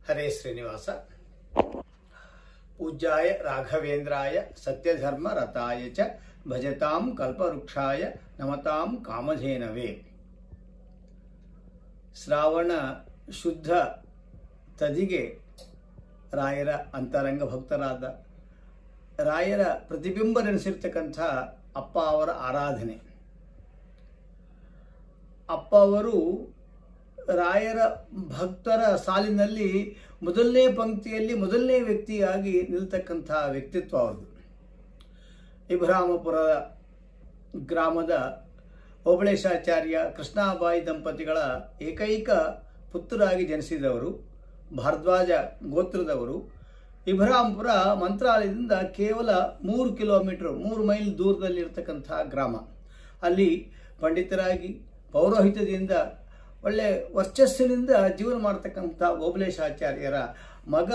ಹರೇ ಶ್ರೀನಿವಾಸ ಪೂಜ್ಯಾಯ ರಾಘವೇಂದ್ರಾಯ ಸತ್ಯಧರ್ಮ ರತಾಯ ಚ ಭಜತಾಂ ಕಲ್ಪವೃಕ್ಷಾಯ ನಮತಾಂ ಕಾಮಧೇನವೇ ಶ್ರಾವಣ ಶುದ್ಧ ತದಿಗೆ ರಾಯರ ಅಂತರಂಗ ಭಕ್ತರಾದ ರಾಯರ ಪ್ರತಿಬಿಂಬನೆನಿಸಿರ್ತಕ್ಕಂಥ ಅಪ್ಪ ಅವರ ಆರಾಧನೆ ಅಪ್ಪ ಅವರು ರಾಯರ ಭಕ್ತರ ಸಾಲಿನಲ್ಲಿ ಮೊದಲನೇ ಪಂಕ್ತಿಯಲ್ಲಿ ಮೊದಲನೇ ವ್ಯಕ್ತಿಯಾಗಿ ನಿಲ್ತಕ್ಕಂಥ ವ್ಯಕ್ತಿತ್ವ ಅವ್ರದ್ದು ಇಬ್ರಾಮಪುರ ಗ್ರಾಮದ ಓಬಳೇಶಾಚಾರ್ಯ ಕೃಷ್ಣಾಬಾಯಿ ದಂಪತಿಗಳ ಏಕೈಕ ಪುತ್ರರಾಗಿ ಜನಿಸಿದವರು ಭಾರದ್ವಾಜ ಗೋತ್ರದವರು ಇಬ್ರಾಂಪುರ ಮಂತ್ರಾಲಯದಿಂದ ಕೇವಲ ಮೂರು ಕಿಲೋಮೀಟರ್ ಮೂರು ಮೈಲ್ ದೂರದಲ್ಲಿರ್ತಕ್ಕಂಥ ಗ್ರಾಮ ಅಲ್ಲಿ ಪಂಡಿತರಾಗಿ ಪೌರೋಹಿತ್ಯದಿಂದ ಒಳ್ಳೆ ವರ್ಚಸ್ಸಿನಿಂದ ಜೀವನ ಮಾಡತಕ್ಕಂಥ ಓಬಳೇಶಾಚಾರ್ಯರ ಮಗ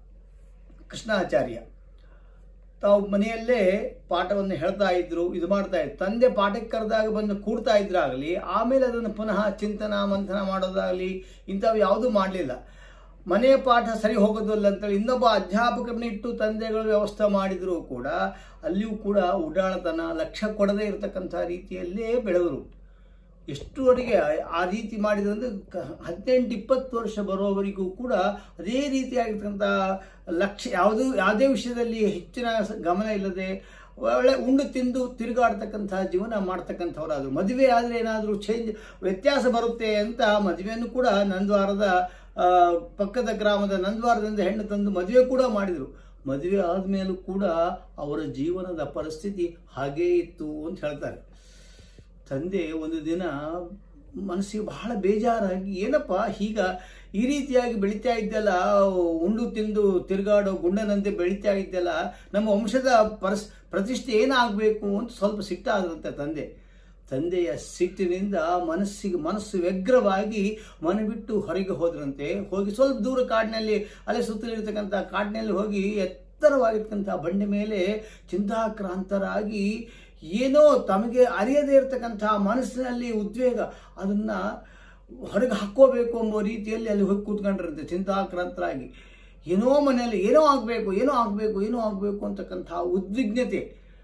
ಕೃಷ್ಣಾಚಾರ್ಯ ತಾವು ಮನೆಯಲ್ಲೇ ಪಾಠವನ್ನು ಹೇಳ್ತಾ ಇದ್ರು ಇದು ಮಾಡ್ತಾ ಇದ್ರು ತಂದೆ ಪಾಠಕ್ಕೆ ಕರೆದಾಗ ಬಂದು ಕೂಡ್ತಾ ಇದ್ರಾಗಲಿ ಆಮೇಲೆ ಅದನ್ನು ಪುನಃ ಚಿಂತನ ಮಂಥನ ಮಾಡೋದಾಗಲಿ ಇಂಥವು ಯಾವುದೂ ಮಾಡಲಿಲ್ಲ ಮನೆಯ ಪಾಠ ಸರಿ ಹೋಗೋದಿಲ್ಲ ಅಂತೇಳಿ ಇನ್ನೊಬ್ಬ ಅಧ್ಯಾಪಕರನ್ನ ಇಟ್ಟು ತಂದೆಗಳು ವ್ಯವಸ್ಥೆ ಮಾಡಿದರೂ ಕೂಡ ಅಲ್ಲಿಯೂ ಕೂಡ ಉಡಾಳತನ ಲಕ್ಷ್ಯ ಕೊಡದೇ ಇರತಕ್ಕಂಥ ರೀತಿಯಲ್ಲೇ ಬೆಳೆದರು ಎಷ್ಟುವರೆಗೆ ಆ ರೀತಿ ಮಾಡಿದ್ರಂದ್ರೆ ಹದಿನೆಂಟು ಇಪ್ಪತ್ತು ವರ್ಷ ಬರೋವರೆಗೂ ಕೂಡ ಅದೇ ರೀತಿಯಾಗಿರ್ತಕ್ಕಂಥ ಲಕ್ಷ್ಯ ಯಾವುದು ಯಾವುದೇ ವಿಷಯದಲ್ಲಿ ಹೆಚ್ಚಿನ ಗಮನ ಇಲ್ಲದೆ ಒಳ್ಳೆ ಉಂಡು ತಿಂದು ತಿರುಗಾಡ್ತಕ್ಕಂಥ ಜೀವನ ಮಾಡ್ತಕ್ಕಂಥವರಾದರು ಮದುವೆ ಆದರೆ ಏನಾದರೂ ಚೇಂಜ್ ವ್ಯತ್ಯಾಸ ಬರುತ್ತೆ ಅಂತ ಮದುವೆಯನ್ನು ಕೂಡ ನಂದ್ವಾರದ ಪಕ್ಕದ ಗ್ರಾಮದ ನಂದ್ವಾರದಿಂದ ಹೆಣ್ಣು ತಂದು ಮದುವೆ ಕೂಡ ಮಾಡಿದರು ಮದುವೆ ಆದಮೇಲೂ ಕೂಡ ಅವರ ಜೀವನದ ಪರಿಸ್ಥಿತಿ ಹಾಗೇ ಇತ್ತು ಅಂತ ಹೇಳ್ತಾರೆ ತಂದೆ ಒಂದು ದಿನ ಮನಸ್ಸಿಗೆ ಬಹಳ ಬೇಜಾರಾಗಿ ಏನಪ್ಪ ಹೀಗ ಈ ರೀತಿಯಾಗಿ ಬೆಳೀತಾ ಇದ್ದಲ್ಲ ಉಂಡು ತಿಂದು ತಿರುಗಾಡೋ ಗುಂಡನಂತೆ ಬೆಳೀತಾ ಇದ್ದಲ್ಲ ನಮ್ಮ ವಂಶದ ಪರಸ್ ಪ್ರತಿಷ್ಠೆ ಏನಾಗಬೇಕು ಅಂತ ಸ್ವಲ್ಪ ಸಿಟ್ಟಾದ್ರಂತೆ ತಂದೆ ತಂದೆಯ ಸಿಟ್ಟಿನಿಂದ ಮನಸ್ಸಿಗೆ ಮನಸ್ಸು ವ್ಯಗ್ರವಾಗಿ ಮನೆ ಬಿಟ್ಟು ಹೊರಗೆ ಹೋದ್ರಂತೆ ಹೋಗಿ ಸ್ವಲ್ಪ ದೂರ ಕಾಡಿನಲ್ಲಿ ಅಲೆ ಸುತ್ತಲಿರ್ತಕ್ಕಂಥ ಕಾಡಿನಲ್ಲಿ ಹೋಗಿ ಎತ್ತರವಾಗಿರ್ತಕ್ಕಂಥ ಬಂಡೆ ಮೇಲೆ ಚಿಂತಾಕ್ರಾಂತರಾಗಿ ಏನೋ ತಮಗೆ ಅರಿಯದೇ ಇರತಕ್ಕಂಥ ಮನಸ್ಸಿನಲ್ಲಿ ಉದ್ವೇಗ ಅದನ್ನ ಹೊರಗೆ ಹಾಕೋಬೇಕು ಎಂಬ ರೀತಿಯಲ್ಲಿ ಅಲ್ಲಿ ಹೋಗಿ ಕೂತ್ಕೊಂಡ್ರಂತೆ ಚಿಂತಾಕ್ರಾಂತರಾಗಿ ಏನೋ ಮನೆಯಲ್ಲಿ ಏನೋ ಆಗಬೇಕು ಏನೋ ಆಗಬೇಕು ಏನೋ ಆಗಬೇಕು ಅಂತಕ್ಕಂಥ ಉದ್ವಿಗ್ನತೆ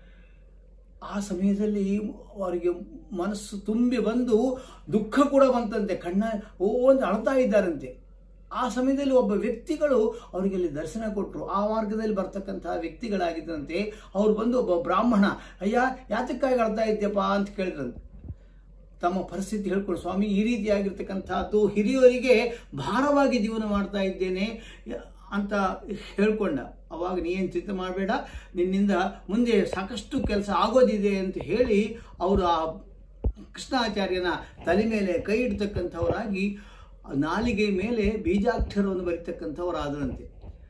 ಆ ಸಮಯದಲ್ಲಿ ಅವರಿಗೆ ಮನಸ್ಸು ತುಂಬಿ ಬಂದು ದುಃಖ ಕೂಡ ಬಂತಂತೆ ಕಣ್ಣ ಓ ಅಂತ ಅಳ್ತಾ ಇದ್ದಾರಂತೆ ಆ ಸಮಯದಲ್ಲಿ ಒಬ್ಬ ವ್ಯಕ್ತಿಗಳು ಅವರಿಗೆ ಅಲ್ಲಿ ದರ್ಶನ ಕೊಟ್ಟರು ಆ ಮಾರ್ಗದಲ್ಲಿ ಬರ್ತಕ್ಕಂತಹ ವ್ಯಕ್ತಿಗಳಾಗಿದ್ದಂತೆ ಅವ್ರು ಬಂದು ಒಬ್ಬ ಬ್ರಾಹ್ಮಣ ಅಯ್ಯ ಯಾತಕ್ಕಾಗಿ ಅಳ್ತಾ ಇದ್ಯಪ್ಪ ಅಂತ ಕೇಳಿದ್ರಂತೆ ತಮ್ಮ ಪರಿಸ್ಥಿತಿ ಹೇಳ್ಕೊಂಡು ಸ್ವಾಮಿ ಈ ರೀತಿಯಾಗಿರ್ತಕ್ಕಂಥದ್ದು ಹಿರಿಯವರಿಗೆ ಭಾರವಾಗಿ ಜೀವನ ಮಾಡ್ತಾ ಇದ್ದೇನೆ ಅಂತ ಹೇಳ್ಕೊಂಡ ಅವಾಗ ನೀನು ಚಿಂತೆ ಮಾಡಬೇಡ ನಿನ್ನಿಂದ ಮುಂದೆ ಸಾಕಷ್ಟು ಕೆಲಸ ಆಗೋದಿದೆ ಅಂತ ಹೇಳಿ ಅವರು ಆ ಕೃಷ್ಣಾಚಾರ್ಯನ ತಲೆ ಮೇಲೆ ಕೈ ಇಡ್ತಕ್ಕಂಥವರಾಗಿ ನಾಲಿಗೆ ಮೇಲೆ ಬೀಜಾಕ್ಷರವನ್ನು ಬರೀತಕ್ಕಂಥವರಾದರಂತೆ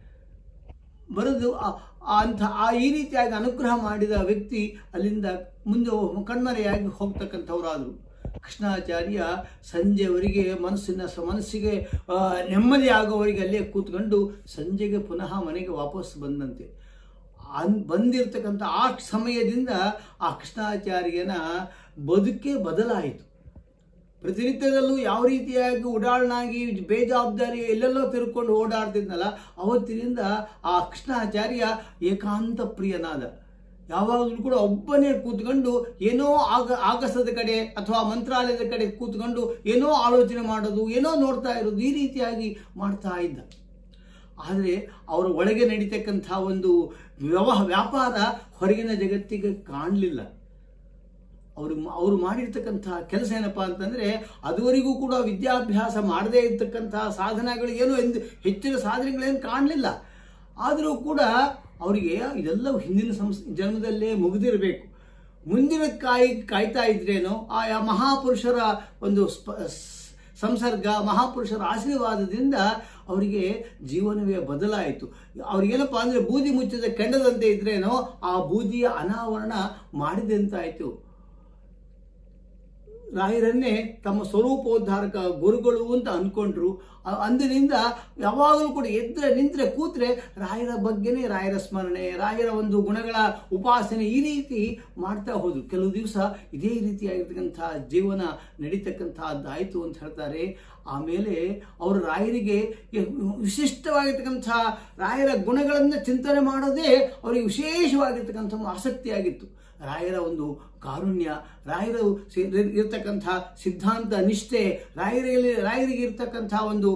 ಬರೆದು ಅಂಥ ಆ ಈ ರೀತಿಯಾಗಿ ಅನುಗ್ರಹ ಮಾಡಿದ ವ್ಯಕ್ತಿ ಅಲ್ಲಿಂದ ಮುಂದೆ ಕಣ್ಮರೆಯಾಗಿ ಹೋಗ್ತಕ್ಕಂಥವರಾದರು ಕೃಷ್ಣಾಚಾರ್ಯ ಸಂಜೆವರೆಗೆ ಮನಸ್ಸಿನ ಮನಸ್ಸಿಗೆ ನೆಮ್ಮದಿ ಆಗೋವರೆಗೆ ಅಲ್ಲೇ ಕೂತ್ಕೊಂಡು ಸಂಜೆಗೆ ಪುನಃ ಮನೆಗೆ ವಾಪಸ್ ಬಂದಂತೆ ಅನ್ ಬಂದಿರತಕ್ಕಂಥ ಆ ಸಮಯದಿಂದ ಆ ಕೃಷ್ಣಾಚಾರ್ಯನ ಬದುಕೇ ಬದಲಾಯಿತು ಪ್ರತಿನಿತ್ಯದಲ್ಲೂ ಯಾವ ರೀತಿಯಾಗಿ ಉಡಾಳನಾಗಿ ಬೇಜವಾಬ್ದಾರಿ ಎಲ್ಲೆಲ್ಲೋ ತಿರ್ಕೊಂಡು ಓಡಾಡ್ತಿದ್ನಲ್ಲ ಅವತ್ತಿನಿಂದ ಆ ಕೃಷ್ಣಾಚಾರ್ಯ ಏಕಾಂತ ಪ್ರಿಯನಾದ ಯಾವಾಗಲೂ ಕೂಡ ಒಬ್ಬನೇ ಕೂತ್ಕೊಂಡು ಏನೋ ಆಗ ಆಗಸದ ಕಡೆ ಅಥವಾ ಮಂತ್ರಾಲಯದ ಕಡೆ ಕೂತ್ಕೊಂಡು ಏನೋ ಆಲೋಚನೆ ಮಾಡೋದು ಏನೋ ನೋಡ್ತಾ ಇರೋದು ಈ ರೀತಿಯಾಗಿ ಮಾಡ್ತಾ ಇದ್ದ ಆದರೆ ಅವರ ಒಳಗೆ ನಡೀತಕ್ಕಂಥ ಒಂದು ವ್ಯವಹ ವ್ಯಾಪಾರ ಹೊರಗಿನ ಜಗತ್ತಿಗೆ ಕಾಣಲಿಲ್ಲ ಅವರು ಅವರು ಮಾಡಿರ್ತಕ್ಕಂಥ ಕೆಲಸ ಏನಪ್ಪ ಅಂತಂದರೆ ಅದುವರೆಗೂ ಕೂಡ ವಿದ್ಯಾಭ್ಯಾಸ ಮಾಡದೇ ಇರ್ತಕ್ಕಂಥ ಸಾಧನೆಗಳು ಏನು ಎಂದು ಹೆಚ್ಚಿನ ಸಾಧನೆಗಳೇನು ಕಾಣಲಿಲ್ಲ ಆದರೂ ಕೂಡ ಅವರಿಗೆ ಇದೆಲ್ಲ ಹಿಂದಿನ ಸಂಸ್ ಜನ್ಮದಲ್ಲೇ ಮುಗಿದಿರಬೇಕು ಮುಂದಿನ ಕಾಯಿ ಕಾಯ್ತಾ ಇದ್ರೇನೋ ಆಯಾ ಮಹಾಪುರುಷರ ಒಂದು ಸಂಸರ್ಗ ಮಹಾಪುರುಷರ ಆಶೀರ್ವಾದದಿಂದ ಅವರಿಗೆ ಜೀವನವೇ ಬದಲಾಯಿತು ಅವ್ರಿಗೇನಪ್ಪ ಅಂದರೆ ಬೂದಿ ಮುಚ್ಚಿದ ಕೆಂಡದಂತೆ ಇದ್ರೇನೋ ಆ ಬೂದಿಯ ಅನಾವರಣ ಮಾಡಿದಂತಾಯಿತು ರಾಯರನ್ನೇ ತಮ್ಮ ಸ್ವರೂಪೋದ್ಧಾರಕ ಗುರುಗಳು ಅಂತ ಅನ್ಕೊಂಡ್ರು ಅ- ಅಂದಿನಿಂದ ಯಾವಾಗಲೂ ಕೂಡ ಎದ್ರೆ ನಿಂತ್ರೆ ಕೂತ್ರೆ ರಾಯರ ಬಗ್ಗೆನೇ ರಾಯರ ಸ್ಮರಣೆ ರಾಯರ ಒಂದು ಗುಣಗಳ ಉಪಾಸನೆ ಈ ರೀತಿ ಮಾಡ್ತಾ ಹೋದ್ರು ಕೆಲವು ದಿವಸ ಇದೇ ರೀತಿಯಾಗಿರ್ತಕ್ಕಂಥ ಜೀವನ ನಡೀತಕ್ಕಂಥದ್ದಾಯಿತು ಅಂತ ಹೇಳ್ತಾರೆ ಆಮೇಲೆ ಅವರು ರಾಯರಿಗೆ ವಿಶಿಷ್ಟವಾಗಿರ್ತಕ್ಕಂಥ ರಾಯರ ಗುಣಗಳನ್ನು ಚಿಂತನೆ ಮಾಡೋದೇ ಅವರಿಗೆ ವಿಶೇಷವಾಗಿರ್ತಕ್ಕಂಥ ಒಂದು ಆಸಕ್ತಿಯಾಗಿತ್ತು ರಾಯರ ಒಂದು ಕಾರುಣ್ಯ ರಾಯರ ಸಿ- ಇರ್ತಕ್ಕಂಥ ಸಿದ್ಧಾಂತ ನಿಷ್ಠೆ ರಾಯರಲ್ಲಿ ರಾಯರಿಗೆ ಇರ್ತಕ್ಕಂಥ ಒಂದು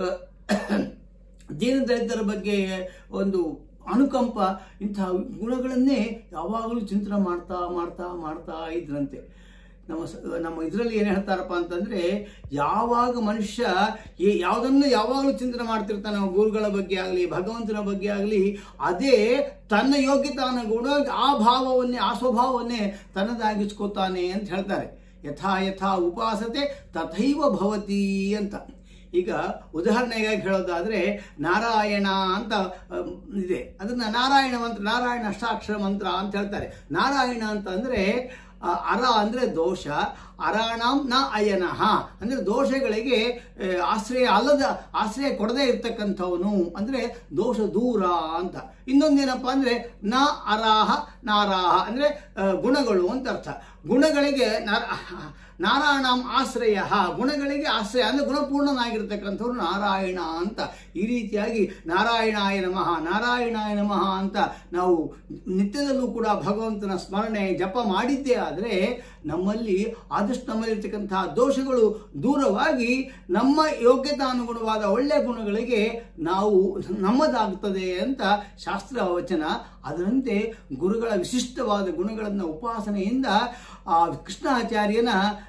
ಅಹ್, ದೀನದಲಿತರ ಬಗ್ಗೆ ಒಂದು ಅನುಕಂಪ ಇಂತಹ ಗುಣಗಳನ್ನೇ ಯಾವಾಗಲೂ ಚಿಂತನೆ ಮಾಡ್ತಾ ಮಾಡ್ತಾ ಮಾಡ್ತಾ ಇದ್ರಂತೆ ನಮ್ಮ ಸ- ನಮ್ಮ ಇದರಲ್ಲಿ ಏನು ಹೇಳ್ತಾರಪ್ಪ ಅಂತಂದ್ರೆ ಯಾವಾಗ ಮನುಷ್ಯ ಈ- ಯಾವುದನ್ನು ಯಾವಾಗಲೂ ಚಿಂತನೆ ಮಾಡ್ತಿರ್ತಾನೆ ನಾವು ಗುರುಗಳ ಬಗ್ಗೆ ಆಗಲಿ ಭಗವಂತನ ಬಗ್ಗೆ ಆಗಲಿ ಅದೇ ತನ್ನ ಯೋಗ್ಯತಾನುಗುಣ ಆ ಭಾವವನ್ನೇ ಆ ಸ್ವಭಾವವನ್ನೇ ತನ್ನದಾಗಿಸ್ಕೋತಾನೆ ಅಂತ ಹೇಳ್ತಾರೆ ಯಥಾ ಯಥಾ ಉಪಾಸತೆ ತಥೈವ ಭವತಿ ಅಂತ ಈಗ ಉದಾಹರಣೆಗಾಗಿ ಹೇಳೋದಾದ್ರೆ ನಾರಾಯಣ ಅಂತ ಅಮ್, ಇದೆ ಅದನ್ನ ನಾರಾಯಣ ಮಂತ್ರ ನಾರಾಯಣ ಅಷ್ಟಾಕ್ಷರ ಮಂತ್ರ ಅಂತ ಹೇಳ್ತಾರೆ ನಾರಾಯಣ ಅಂತ ಅಂದ್ರೆ ಆ, ಅರ ಅಂದ್ರೆ ದೋಷ ಅರಾಣಂ ನ ಅಯನಃ ಅಂದ್ರೆ ದೋಷಗಳಿಗೆ ಆ, ಆಶ್ರಯ ಅಲ್ಲದ ಆಶ್ರಯ ಕೊಡದೇ ಇರ್ತಕ್ಕಂಥವನು ಅಂದ್ರೆ ದೋಷ ದೂರ ಅಂತ ಇನ್ನೊಂದೇನಪ್ಪ ಅಂದ್ರೆ ನ ಅರಾಹ ನಾರಾಹ ಅಂದ್ರೆ ಆ, ಗುಣಗಳು ಅಂತ ಅರ್ಥ ಗುಣಗಳಿಗೆ ನಾರ ನಾರಾಯಣಂ ಆಶ್ರಯ ಗುಣಗಳಿಗೆ ಆಶ್ರಯ ಅಂದ್ರೆ ಗುಣಪೂರ್ಣನಾಗಿರ್ತಕ್ಕಂಥವ್ರು ನಾರಾಯಣ ಅಂತ ಈ ರೀತಿಯಾಗಿ ನಾರಾಯಣಾಯ ನಮಃ ನಾರಾಯಣಾಯ ನಮಃ ಅಂತ ನಾವು ನಿತ್ಯದಲ್ಲೂ ಕೂಡ ಭಗವಂತನ ಸ್ಮರಣೆ ಜಪ ಮಾಡಿದ್ದೇ ಆದರೆ ನಮ್ಮಲ್ಲಿ ಆದಷ್ಟು ನಮ್ಮಲ್ಲಿರ್ತಕ್ಕಂತಹ ದೋಷಗಳು ದೂರವಾಗಿ ನಮ್ಮ ಯೋಗ್ಯತಾನುಗುಣವಾದ ಒಳ್ಳೆಯ ಗುಣಗಳಿಗೆ ನಾವು ನಮ್ಮದಾಗ್ತದೆ ಅಂತ ಶಾಸ್ತ್ರ ವಚನ ಅದರಂತೆ ಗುರುಗಳ ವಿಶಿಷ್ಟವಾದ ಗುಣಗಳನ್ನು ಉಪಾಸನೆಯಿಂದ ಆ ಕೃಷ್ಣಾಚಾರ್ಯನ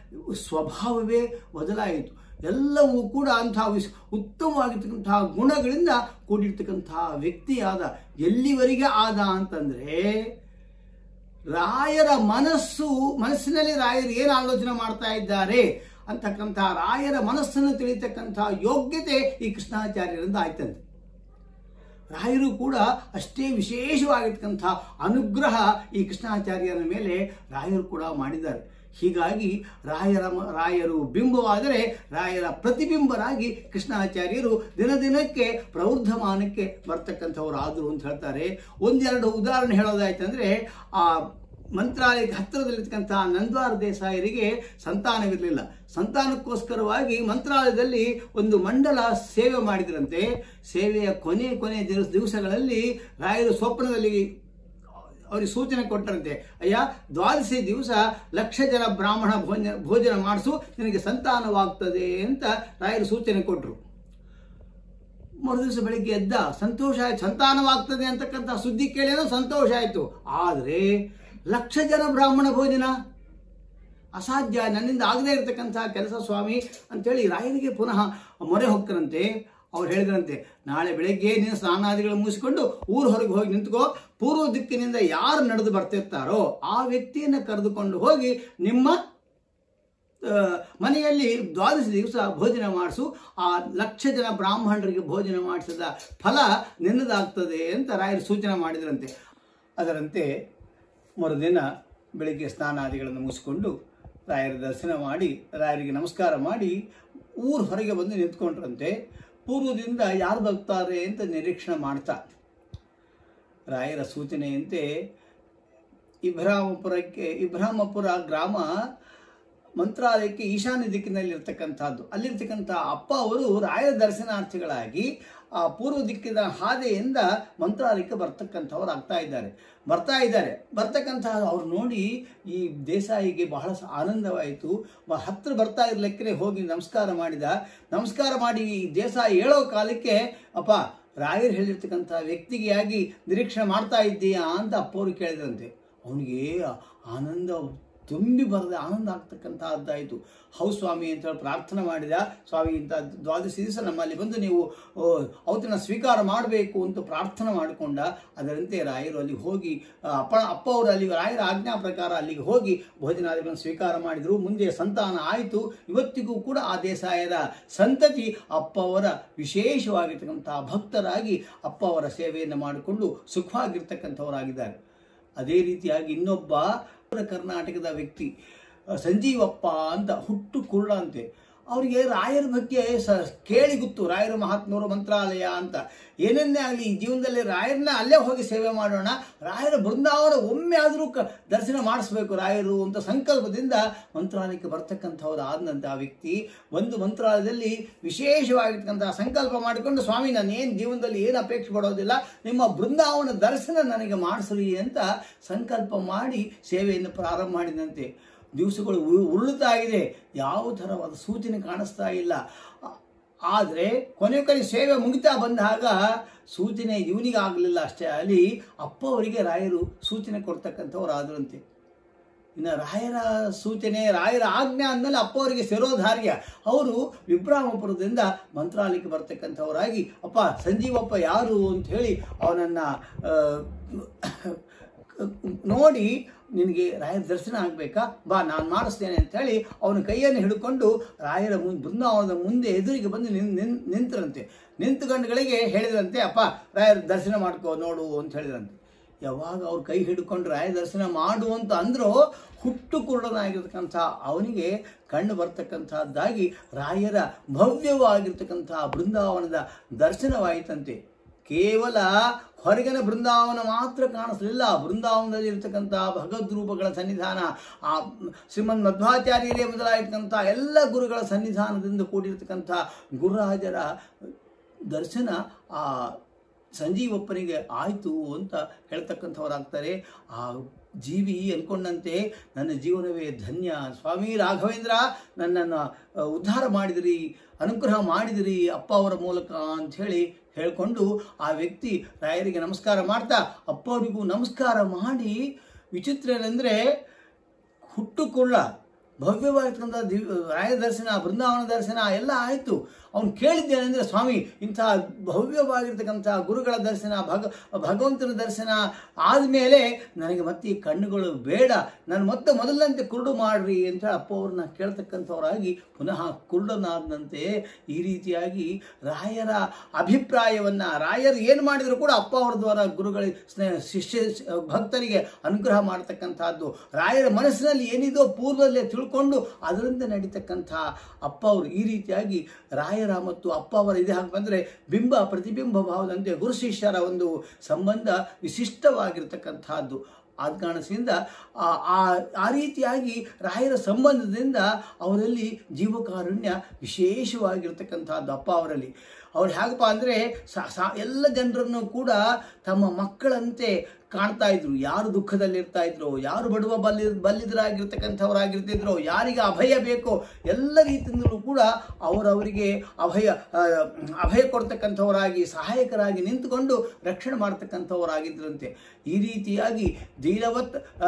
ಸ್ವಭಾವವೇ ಬದಲಾಯಿತು ಎಲ್ಲವೂ ಕೂಡ ಅಂತಹ ವಿಸ್ ಉತ್ತಮವಾಗಿರ್ತಕ್ಕಂತಹ ಗುಣಗಳಿಂದ ಕೂಡಿರ್ತಕ್ಕಂತಹ ವ್ಯಕ್ತಿಯಾದ ಎಲ್ಲಿವರೆಗೆ ಆದ ಅಂತಂದ್ರೆ ರಾಯರ ಮನಸ್ಸು ಮನಸ್ಸಿನಲ್ಲಿ ರಾಯರು ಏನು ಆಲೋಚನೆ ಮಾಡ್ತಾ ಇದ್ದಾರೆ ಅಂತಕ್ಕಂಥ ರಾಯರ ಮನಸ್ಸನ್ನು ತಿಳಿತಕ್ಕಂತಹ ಯೋಗ್ಯತೆ ಈ ಕೃಷ್ಣಾಚಾರ್ಯರಿಂದ ಆಯ್ತಂತೆ ರಾಯರು ಕೂಡ ಅಷ್ಟೇ ವಿಶೇಷವಾಗಿರ್ತಕ್ಕಂಥ ಅನುಗ್ರಹ ಈ ಕೃಷ್ಣಾಚಾರ್ಯರ ಮೇಲೆ ರಾಯರು ಕೂಡ ಮಾಡಿದ್ದಾರೆ ಹೀಗಾಗಿ ರಾಯರ ಮ- ರಾಯರು ಬಿಂಬವಾದರೆ ರಾಯರ ಪ್ರತಿಬಿಂಬರಾಗಿ ಕೃಷ್ಣಾಚಾರ್ಯರು ದಿನ ದಿನಕ್ಕೆ ಪ್ರವೃದ್ಧಮಾನಕ್ಕೆ ಬರ್ತಕ್ಕಂಥವ್ರು ಆದರು ಅಂತ ಹೇಳ್ತಾರೆ ಒಂದೆರಡು ಉದಾಹರಣೆ ಹೇಳೋದಾಯ್ತಂದ್ರೆ ಆ ಮಂತ್ರಾಲಯಕ್ಕೆ ಹತ್ತಿರದಲ್ಲಿರ್ತಕ್ಕಂಥ ನಂದ್ವಾರ ದೇಸಾಯರಿಗೆ ಸಂತಾನವಿರಲಿಲ್ಲ ಸಂತಾನಕ್ಕೋಸ್ಕರವಾಗಿ ಮಂತ್ರಾಲಯದಲ್ಲಿ ಒಂದು ಮಂಡಲ ಸೇವೆ ಮಾಡಿದ್ರಂತೆ ಸೇವೆಯ ಕೊನೆ ಕೊನೆ ದಿವಸ ದಿವಸಗಳಲ್ಲಿ ರಾಯರು ಸ್ವಪ್ನದಲ್ಲಿ ಅವರಿಗೆ ಸೂಚನೆ ಕೊಟ್ಟರಂತೆ ಅಯ್ಯ ದ್ವಾದಶಿ ದಿವಸ ಲಕ್ಷ ಜನ ಬ್ರಾಹ್ಮಣ ಭೋಜನ ಭೋಜನ ಮಾಡಿಸು ನಿನಗೆ ಸಂತಾನವಾಗ್ತದೆ ಅಂತ ರಾಯರು ಸೂಚನೆ ಕೊಟ್ಟರು ಮರುದಿವಸ ಬೆಳಿಗ್ಗೆ ಎದ್ದ ಸಂತೋಷ ಆಯ್ತು ಸಂತಾನವಾಗ್ತದೆ ಅಂತಕ್ಕಂಥ ಸುದ್ದಿ ಕೇಳೇನೋ ಸಂತೋಷ ಆಯ್ತು ಆದರೆ ಲಕ್ಷ ಜನ ಬ್ರಾಹ್ಮಣ ಭೋಜನ ಅಸಾಧ್ಯ ನನ್ನಿಂದ ಆಗದೇ ಇರತಕ್ಕಂಥ ಕೆಲಸ ಸ್ವಾಮಿ ಅಂತೇಳಿ ರಾಯರಿಗೆ ಪುನಃ ಮೊರೆ ಹೊಕ್ಕರಂತೆ ಅವ್ರು ಹೇಳಿದ್ರಂತೆ ನಾಳೆ ಬೆಳಗ್ಗೆ ನೀನು ಸ್ನಾನಾದಿಗಳು ಮುಗಿಸಿಕೊಂಡು ಊರು ಹೊರಗೆ ಹೋಗಿ ನಿಂತ್ಕೋ ಪೂರ್ವ ದಿಕ್ಕಿನಿಂದ ಯಾರು ನಡೆದು ಬರ್ತಿರ್ತಾರೋ ಆ ವ್ಯಕ್ತಿಯನ್ನು ಕರೆದುಕೊಂಡು ಹೋಗಿ ನಿಮ್ಮ ಆ, ಮನೆಯಲ್ಲಿ ದ್ವಾದಶ ದಿವಸ ಭೋಜನ ಮಾಡಿಸು ಆ ಲಕ್ಷ ಜನ ಬ್ರಾಹ್ಮಣರಿಗೆ ಭೋಜನ ಮಾಡಿಸಿದ ಫಲ ನಿನ್ನದಾಗ್ತದೆ ಅಂತ ರಾಯರು ಸೂಚನೆ ಮಾಡಿದ್ರಂತೆ ಅದರಂತೆ ಮರುದಿನ ಬೆಳಿಗ್ಗೆ ಸ್ನಾನಾದಿಗಳನ್ನು ಮುಗಿಸ್ಕೊಂಡು ರಾಯರ ದರ್ಶನ ಮಾಡಿ ರಾಯರಿಗೆ ನಮಸ್ಕಾರ ಮಾಡಿ ಊರು ಹೊರಗೆ ಬಂದು ನಿಂತ್ಕೊಂಡ್ರಂತೆ ಪೂರ್ವದಿಂದ ಯಾರು ಬರ್ತಾರೆ ಅಂತ ನಿರೀಕ್ಷಣೆ ಮಾಡ್ತಾ ರಾಯರ ಸೂಚನೆಯಂತೆ ಇಬ್ರಾಮಪುರಕ್ಕೆ ಇಬ್ರಾಮಪುರ ಗ್ರಾಮ ಮಂತ್ರಾಲಯಕ್ಕೆ ಈಶಾನ್ಯ ದಿಕ್ಕಿನಲ್ಲಿ ಇರ್ತಕ್ಕಂಥದ್ದು ಅಲ್ಲಿರ್ತಕ್ಕಂಥ ಅಪ್ಪ ಅವರು ರಾಯರ ದರ್ಶನಾರ್ಥಿಗಳಾಗಿ ಆ ಪೂರ್ವ ದಿಕ್ಕಿನ ಹಾದಿಯಿಂದ ಮಂತ್ರಾಲಯಕ್ಕೆ ಬರ್ತಕ್ಕಂಥವ್ರು ಆಗ್ತಾ ಇದ್ದಾರೆ ಬರ್ತಾ ಇದ್ದಾರೆ ಬರ್ತಕ್ಕಂಥ ಅವ್ರು ನೋಡಿ ಈ ದೇಸಾಯಿಗೆ ಬಹಳ ಸ- ಆನಂದವಾಯಿತು ಬ- ಹತ್ರ ಬರ್ತಾ ಇರ್ಲಿಕ್ಕೆ ಹೋಗಿ ನಮಸ್ಕಾರ ಮಾಡಿದ ನಮಸ್ಕಾರ ಮಾಡಿ ಈ ದೇಸಾಯಿ ಹೇಳೋ ಕಾಲಕ್ಕೆ ಅಪ್ಪ ರಾಯರು ಹೇಳಿರ್ತಕ್ಕಂಥ ವ್ಯಕ್ತಿಗೆ ಆಗಿ ನಿರೀಕ್ಷಣೆ ಮಾಡ್ತಾ ಇದ್ದೀಯಾ ಅಂತ ಅಪ್ಪವ್ರು ಕೇಳಿದ್ರಂತೆ ಅವನಿಗೆ ಆನಂದ ತುಂಬಿ ಬರದೆ ಆನಂದ ಆಗ್ತಕ್ಕಂಥದ್ದಾಯಿತು ಹೌ ಸ್ವಾಮಿ ಅಂತ ಹೇಳಿ ಪ್ರಾರ್ಥನೆ ಮಾಡಿದ ಸ್ವಾಮಿ ಇಂಥ ದ್ವಾದಶಿ ದಿವಸ ನಮ್ಮಲ್ಲಿ ಬಂದು ನೀವು ಆ, ಅವತನ್ನ ಸ್ವೀಕಾರ ಮಾಡಬೇಕು ಅಂತ ಪ್ರಾರ್ಥನೆ ಮಾಡಿಕೊಂಡ ಅದರಂತೆ ರಾಯರು ಅಲ್ಲಿ ಹೋಗಿ ಆ, ಅಪ್ಪ ಅಪ್ಪ ಅವರು ಅಲ್ಲಿ ರಾಯರ ಆಜ್ಞಾ ಪ್ರಕಾರ ಅಲ್ಲಿಗೆ ಹೋಗಿ ಭೋಜನಾದಿಗಳನ್ನು ಸ್ವೀಕಾರ ಮಾಡಿದರು ಮುಂದೆ ಸಂತಾನ ಆಯಿತು ಇವತ್ತಿಗೂ ಕೂಡ ಆ ದೇಸಾಯದ ಸಂತತಿ ಅಪ್ಪ ಅವರ ವಿಶೇಷವಾಗಿರ್ತಕ್ಕಂಥ ಭಕ್ತರಾಗಿ ಅಪ್ಪ ಅವರ ಸೇವೆಯನ್ನು ಮಾಡಿಕೊಂಡು ಸುಖವಾಗಿರ್ತಕ್ಕಂಥವರಾಗಿದ್ದಾರೆ ಅದೇ ರೀತಿಯಾಗಿ ಇನ್ನೊಬ್ಬ ಉತ್ತರ ಕರ್ನಾಟಕದ ವ್ಯಕ್ತಿ ಸಂಜೀವಪ್ಪ ಅಂತ ಹುಟ್ಟು ಕುರುಡ ಅಂತೆ ಅವರಿಗೆ ರಾಯರ ಬಗ್ಗೆ ಸ ಕೇಳಿ ಗೊತ್ತು ರಾಯರ ಮಹಾತ್ಮರು ಮಂತ್ರಾಲಯ ಅಂತ ಏನನ್ನೇ ಆಗಲಿ ಈ ಜೀವನದಲ್ಲಿ ರಾಯರನ್ನ ಅಲ್ಲೇ ಹೋಗಿ ಸೇವೆ ಮಾಡೋಣ ರಾಯರ ಬೃಂದಾವನ ಒಮ್ಮೆ ಆದರೂ ಕ ದರ್ಶನ ಮಾಡಿಸ್ಬೇಕು ರಾಯರು ಅಂತ ಸಂಕಲ್ಪದಿಂದ ಮಂತ್ರಾಲಯಕ್ಕೆ ಬರ್ತಕ್ಕಂಥವ್ರು ಆದಂಥ ಆ ವ್ಯಕ್ತಿ ಒಂದು ಮಂತ್ರಾಲಯದಲ್ಲಿ ವಿಶೇಷವಾಗಿರ್ತಕ್ಕಂಥ ಸಂಕಲ್ಪ ಮಾಡಿಕೊಂಡು ಸ್ವಾಮಿ ನಾನು ಏನು ಜೀವನದಲ್ಲಿ ಏನು ಅಪೇಕ್ಷೆ ಪಡೋದಿಲ್ಲ ನಿಮ್ಮ ಬೃಂದಾವನ ದರ್ಶನ ನನಗೆ ಮಾಡಿಸ್ರಿ ಅಂತ ಸಂಕಲ್ಪ ಮಾಡಿ ಸೇವೆಯನ್ನು ಪ್ರಾರಂಭ ಮಾಡಿದಂತೆ ದಿವಸಗಳು ಉ- ಉರುಳುತ್ತಾ ಇದೆ ಯಾವ ಥರವಾದ ಸೂಚನೆ ಕಾಣಿಸ್ತಾ ಇಲ್ಲ ಆದರೆ ಕೊನೆ ಕೊನೆ ಸೇವೆ ಮುಗಿತಾ ಬಂದಾಗ ಸೂಚನೆ ಇವನಿಗೆ ಆಗಲಿಲ್ಲ ಅಷ್ಟೇ ಅಲ್ಲಿ ಅಪ್ಪ ಅವರಿಗೆ ರಾಯರು ಸೂಚನೆ ಕೊಡ್ತಕ್ಕಂಥವ್ರು ಆದ್ರಂತೆ ಇನ್ನು ರಾಯರ ಸೂಚನೆ ರಾಯರ ಆಜ್ಞೆ ಅಂದಮೇಲೆ ಅಪ್ಪ ಅವರಿಗೆ ಶಿರೋಧಾರ್ಯ ಅವರು ವಿಭ್ರಾಮಪುರದಿಂದ ಮಂತ್ರಾಲಯಕ್ಕೆ ಬರ್ತಕ್ಕಂಥವರಾಗಿ ಅಪ್ಪ ಸಂಜೀವಪ್ಪ ಯಾರು ಅಂತ ಹೇಳಿ ಅವನನ್ನು ನೋಡಿ ನಿನಗೆ ರಾಯರ ದರ್ಶನ ಆಗಬೇಕಾ ಬಾ ನಾನು ಮಾಡಿಸ್ತೇನೆ ಅಂತ ಹೇಳಿ ಅವನ ಕೈಯನ್ನು ಹಿಡ್ಕೊಂಡು ರಾಯರ ಮುಂದೆ ಬೃಂದಾವನದ ಮುಂದೆ ಎದುರಿಗೆ ಬಂದು ನಿನ್ ನಿನ್ ನಿಂತರಂತೆ ನಿಂತು ಗಂಡುಗಳಿಗೆ ಹೇಳಿದ್ರಂತೆ ಅಪ್ಪ ರಾಯರ ದರ್ಶನ ಮಾಡ್ಕೋ ನೋಡು ಅಂತ ಹೇಳಿದ್ರಂತೆ ಯಾವಾಗ ಅವ್ರ ಕೈ ಹಿಡ್ಕೊಂಡು ರಾಯ ದರ್ಶನ ಮಾಡು ಅಂತ ಅಂದ್ರೋ ಹುಟ್ಟು ಕುರುಡನಾಗಿರ್ತಕ್ಕಂಥ ಅವನಿಗೆ ಕಣ್ಣು ಬರ್ತಕ್ಕಂಥದ್ದಾಗಿ ರಾಯರ ಭವ್ಯವಾಗಿರ್ತಕ್ಕಂಥ ಬೃಂದಾವನದ ದರ್ಶನವಾಯಿತಂತೆ ಕೇವಲ ಹೊರಗಿನ ಬೃಂದಾವನ ಮಾತ್ರ ಕಾಣಿಸಲಿಲ್ಲ ಬೃಂದಾವನದಲ್ಲಿ ಇರ್ತಕ್ಕಂಥ ಭಗವದ್ ರೂಪಗಳ ಸನ್ನಿಧಾನ ಆ ಶ್ರೀಮನ್ ಮಧ್ವಾಚಾರ್ಯರೇ ಮೊದಲಾಗಿರ್ತಕ್ಕಂಥ ಎಲ್ಲ ಗುರುಗಳ ಸನ್ನಿಧಾನದಿಂದ ಕೂಡಿರ್ತಕ್ಕಂಥ ಗುರುರಾಜರ ದರ್ಶನ ಆ ಸಂಜೀವಪ್ಪನಿಗೆ ಆಯಿತು ಅಂತ ಹೇಳ್ತಕ್ಕಂಥವರಾಗ್ತಾರೆ ಆ ಜೀವಿ ಅನ್ಕೊಂಡಂತೆ ನನ್ನ ಜೀವನವೇ ಧನ್ಯ ಸ್ವಾಮಿ ರಾಘವೇಂದ್ರ ನನ್ನನ್ನು ಅಹ್, ಉದ್ಧಾರ ಮಾಡಿದಿರಿ ಅನುಗ್ರಹ ಮಾಡಿದಿರಿ ಅಪ್ಪ ಅವರ ಮೂಲಕ ಅಂಥೇಳಿ ಹೇಳ್ಕೊಂಡು ಆ ವ್ಯಕ್ತಿ ರಾಯರಿಗೆ ನಮಸ್ಕಾರ ಮಾಡ್ತಾ ಅಪ್ಪ ಅವರಿಗೂ ನಮಸ್ಕಾರ ಮಾಡಿ ವಿಚಿತ್ರ ಏನಂದರೆ ಹುಟ್ಟು ಕುಳ್ಳ ಭವ್ಯವಾಗಿರ್ತಕ್ಕಂಥ ದಿವ್ ರಾಯ ದರ್ಶನ ಬೃಂದಾವನ ದರ್ಶನ ಎಲ್ಲ ಆಯಿತು ಅವನು ಕೇಳಿದ್ದೇನೆಂದರೆ ಸ್ವಾಮಿ ಇಂಥ ಭವ್ಯವಾಗಿರ್ತಕ್ಕಂಥ ಗುರುಗಳ ದರ್ಶನ ಭಗ ಭಗವಂತನ ದರ್ಶನ ಆದಮೇಲೆ ನನಗೆ ಮತ್ತೆ ಈ ಕಣ್ಣುಗಳು ಬೇಡ ನಾನು ಮತ್ತೆ ಮೊದಲಂತೆ ಕುರುಡು ಮಾಡ್ರಿ ಅಂತ ಹೇಳಿ ಅಪ್ಪ ಅವ್ರನ್ನ ಕೇಳ್ತಕ್ಕಂಥವರಾಗಿ ಪುನಃ ಕುರುಡನಾದಂತೆ ಈ ರೀತಿಯಾಗಿ ರಾಯರ ಅಭಿಪ್ರಾಯವನ್ನು ರಾಯರು ಏನು ಮಾಡಿದರೂ ಕೂಡ ಅಪ್ಪ ಅವರ ದ್ವಾರ ಗುರುಗಳ ಸ್ನೇಹ ಶಿಷ್ಯ ಭಕ್ತರಿಗೆ ಅನುಗ್ರಹ ಮಾಡತಕ್ಕಂಥದ್ದು ರಾಯರ ಮನಸ್ಸಿನಲ್ಲಿ ಏನಿದೋ ಪೂರ್ವದಲ್ಲೇ ತಿಳ್ಕೊಂಡು ಅದರಿಂದ ನಡೀತಕ್ಕಂಥ ಅಪ್ಪ ಅವರು ಈ ರೀತಿಯಾಗಿ ರಾಯರ ಮತ್ತು ಅಪ್ಪ ಅವರ ಇದು ಹಾಕಿ ಬಂದರೆ ಬಿಂಬ ಪ್ರತಿಬಿಂಬ ಭಾವದಂತೆ ಗುರು ಶಿಷ್ಯರ ಒಂದು ಸಂಬಂಧ ವಿಶಿಷ್ಟವಾಗಿರ್ತಕ್ಕಂಥದ್ದು ಆದ ಕಾರಣದಿಂದ ಆ- ಆ- ಆ ರೀತಿಯಾಗಿ ರಾಯರ ಸಂಬಂಧದಿಂದ ಅವರಲ್ಲಿ ಜೀವಕಾರುಣ್ಯ ವಿಶೇಷವಾಗಿರ್ತಕ್ಕಂಥದ್ದು ಅಪ್ಪ ಅವರಲ್ಲಿ ಅವ್ರು ಹೇಗಪ್ಪ ಅಂದರೆ ಎಲ್ಲ ಜನರನ್ನು ಕೂಡ ತಮ್ಮ ಮಕ್ಕಳಂತೆ ಕಾಣ್ತಾ ಇದ್ರು ಯಾರು ದುಃಖದಲ್ಲಿರ್ತಾ ಇದ್ರು ಯಾರು ಬಡವ ಬಲ್ಲಿ ಬಲ್ಲಿದರಾಗಿರ್ತಕ್ಕಂಥವರಾಗಿರ್ತಿದ್ರು ಯಾರಿಗೆ ಅಭಯ ಬೇಕೋ ಎಲ್ಲ ರೀತಿಯಿಂದಲೂ ಕೂಡ ಅವರವರಿಗೆ ಅಭಯ ಆ, ಅಭಯ ಕೊಡ್ತಕ್ಕಂಥವರಾಗಿ ಸಹಾಯಕರಾಗಿ ನಿಂತುಕೊಂಡು ರಕ್ಷಣೆ ಮಾಡ್ತಕ್ಕಂಥವರಾಗಿದ್ರಂತೆ ಈ ರೀತಿಯಾಗಿ ದೀನವತ್ ಆ,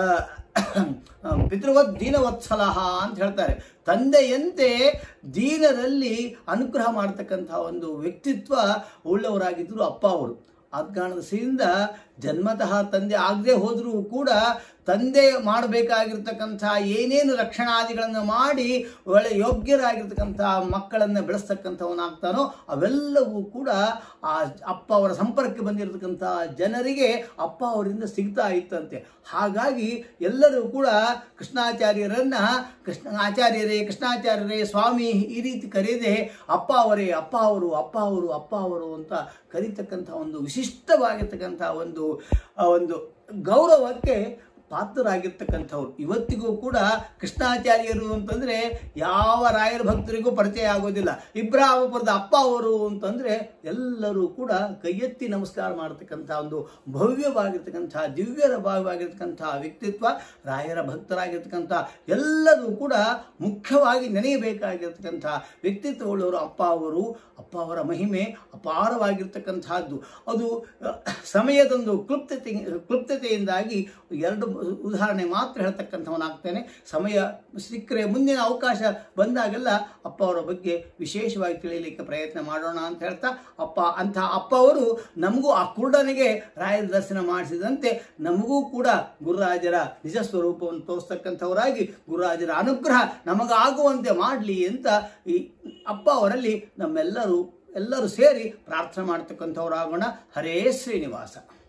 ಪಿತೃವತ್ ದೀನವತ್ಸಲ ಅಂತ ಹೇಳ್ತಾರೆ ತಂದೆಯಂತೆ ದೀನರಲ್ಲಿ ಅನುಗ್ರಹ ಮಾಡ್ತಕ್ಕಂಥ ಒಂದು ವ್ಯಕ್ತಿತ್ವ ಉಳ್ಳವರಾಗಿದ್ದರು ಅಪ್ಪ ಅವರು ಆದ ಕಾರಣದಿಂದ ಜನ್ಮತಃ ತಂದೆ ಆಗದೆ ಹೋದರೂ ಕೂಡ ತಂದೆ ಮಾಡಬೇಕಾಗಿರ್ತಕ್ಕಂಥ ಏನೇನು ರಕ್ಷಣಾದಿಗಳನ್ನು ಮಾಡಿ ಒಳ್ಳೆ ಯೋಗ್ಯರಾಗಿರ್ತಕ್ಕಂಥ ಮಕ್ಕಳನ್ನು ಬೆಳೆಸ್ತಕ್ಕಂಥವನಾಗ್ತಾನೋ ಅವೆಲ್ಲವೂ ಕೂಡ ಆ ಅಪ್ಪ ಅವರ ಸಂಪರ್ಕಕ್ಕೆ ಬಂದಿರತಕ್ಕಂಥ ಜನರಿಗೆ ಅಪ್ಪ ಅವರಿಂದ ಸಿಗ್ತಾ ಇತ್ತಂತೆ ಹಾಗಾಗಿ ಎಲ್ಲರೂ ಕೂಡ ಕೃಷ್ಣಾಚಾರ್ಯರನ್ನ ಕೃಷ್ಣ ಆಚಾರ್ಯರೇ ಕೃಷ್ಣಾಚಾರ್ಯರೇ ಸ್ವಾಮಿ ಈ ರೀತಿ ಕರೆಯದೆ ಅಪ್ಪ ಅವರೇ ಅಪ್ಪ ಅವರು ಅಪ್ಪ ಅವರು ಅಪ್ಪ ಅವರು ಅಂತ ಕರೀತಕ್ಕಂಥ ಒಂದು ವಿಶಿಷ್ಟವಾಗಿರ್ತಕ್ಕಂಥ ಒಂದು ಆ ಒಂದು ಗೌರವಕ್ಕೆ ಪಾತ್ರರಾಗಿರ್ತಕ್ಕಂಥವ್ರು ಇವತ್ತಿಗೂ ಕೂಡ ಕೃಷ್ಣಾಚಾರ್ಯರು ಅಂತಂದ್ರೆ ಯಾವ ರಾಯರ ಭಕ್ತರಿಗೂ ಪರಿಚಯ ಆಗೋದಿಲ್ಲ ಇಬ್ರಾಮಪುರದ ಅಪ್ಪ ಅವರು ಅಂತಂದ್ರೆ ಎಲ್ಲರೂ ಕೂಡ ಕೈ ಎತ್ತಿ ನಮಸ್ಕಾರ ಮಾಡತಕ್ಕಂಥ ಒಂದು ಭವ್ಯವಾಗಿರ್ತಕ್ಕಂಥ ದಿವ್ಯರ ಭಾಗವಾಗಿರ್ತಕ್ಕಂಥ ವ್ಯಕ್ತಿತ್ವ ರಾಯರ ಭಕ್ತರಾಗಿರ್ತಕ್ಕಂಥ ಎಲ್ಲರೂ ಕೂಡ ಮುಖ್ಯವಾಗಿ ನೆನೆಯಬೇಕಾಗಿರ್ತಕ್ಕಂಥ ವ್ಯಕ್ತಿತ್ವವುಳ್ಳವರು ಅಪ್ಪ ಅವರು ಅಪ್ಪ ಅವರ ಮಹಿಮೆ ಅಪಾರವಾಗಿರ್ತಕ್ಕಂಥದ್ದು ಅದು ಅಹ್, ಸಮಯದೊಂದು ಕ್ಲುಪ್ತತೆ ಕ್ಲುಪ್ತತೆಯಿಂದಾಗಿ ಎರಡು ಉದಾಹರಣೆ ಮಾತ್ರ ಹೇಳ್ತಕ್ಕಂಥವನಾಗ್ತೇನೆ ಸಮಯ ಸಿಕ್ಕರೆ ಮುಂದಿನ ಅವಕಾಶ ಬಂದಾಗೆಲ್ಲ ಅಪ್ಪ ಅವರ ಬಗ್ಗೆ ವಿಶೇಷವಾಗಿ ತಿಳಿಯಲಿಕ್ಕೆ ಪ್ರಯತ್ನ ಮಾಡೋಣ ಅಂತ ಹೇಳ್ತಾ ಅಪ್ಪ ಅಂಥ ಅಪ್ಪ ಅವರು ನಮಗೂ ಆ ಕುರುಡನಿಗೆ ರಾಯರ ದರ್ಶನ ಮಾಡಿಸಿದಂತೆ ನಮಗೂ ಕೂಡ ಗುರುರಾಜರ ನಿಜ ಸ್ವರೂಪವನ್ನು ತೋರಿಸ್ತಕ್ಕಂಥವರಾಗಿ ಗುರುರಾಜರ ಅನುಗ್ರಹ ನಮಗಾಗುವಂತೆ ಮಾಡಲಿ ಅಂತ ಈ ಅಪ್ಪ ಅವರಲ್ಲಿ ನಮ್ಮೆಲ್ಲರೂ ಎಲ್ಲರೂ ಸೇರಿ ಪ್ರಾರ್ಥನೆ ಮಾಡ್ತಕ್ಕಂಥವರಾಗೋಣ ಹರೇ ಶ್ರೀನಿವಾಸ